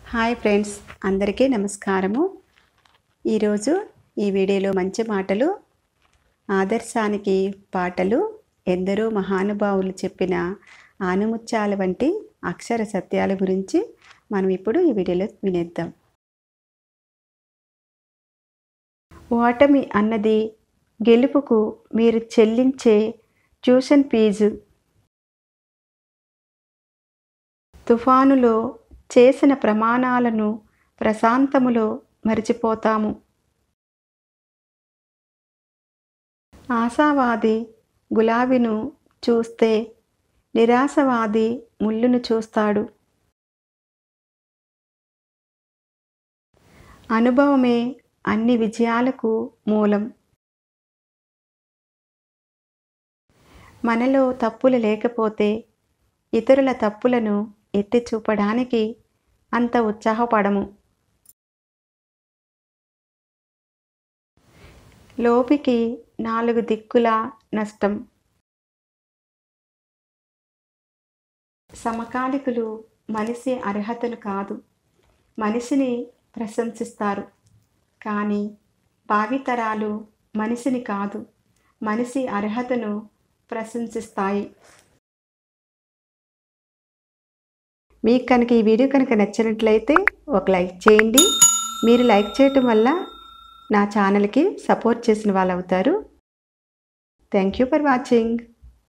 hi friends అందరికీ నమస్కారము ఈరోజు ఈ వీడియోలో మంచి మాటలు ఆదర్శానికి పాటలు ఎందరో మహానుభావులు చెప్పిన ఆనుముత్యాల వంటి అక్షర సత్యాల గురించి మనం ఇప్పుడు ఈ వీడియోలో వినేద్దాం ఓటమి అన్నది గెలుపుకు మీరు చెల్లించే ట్యూషన్ ఫీజు తుఫానులో చేసిన ప్రమాణాలను ప్రశాంతములో మరిచిపోతాము ఆశావాది గులాబీను చూస్తే నిరాశవాది ముళ్ళును చూస్తాడు అనుభవమే అన్ని విజయాలకు మూలం మనలో తప్పులు లేకపోతే ఇతరుల తప్పులను ఎత్తి చూపడానికి అంత ఉత్సాహపడము లోపికి నాలుగు దిక్కుల నష్టం సమకాలికులు మనిషి అర్హతను కాదు మనిషిని ప్రశంసిస్తారు కానీ భావితరాలు మనిషిని కాదు మనిషి అర్హతను ప్రశంసిస్తాయి మీకు కనుక ఈ వీడియో కనుక నచ్చినట్లయితే ఒక లైక్ చేయండి మీరు లైక్ చేయటం వల్ల నా ఛానల్కి సపోర్ట్ చేసిన వాళ్ళు అవుతారు థ్యాంక్ యూ ఫర్ వాచింగ్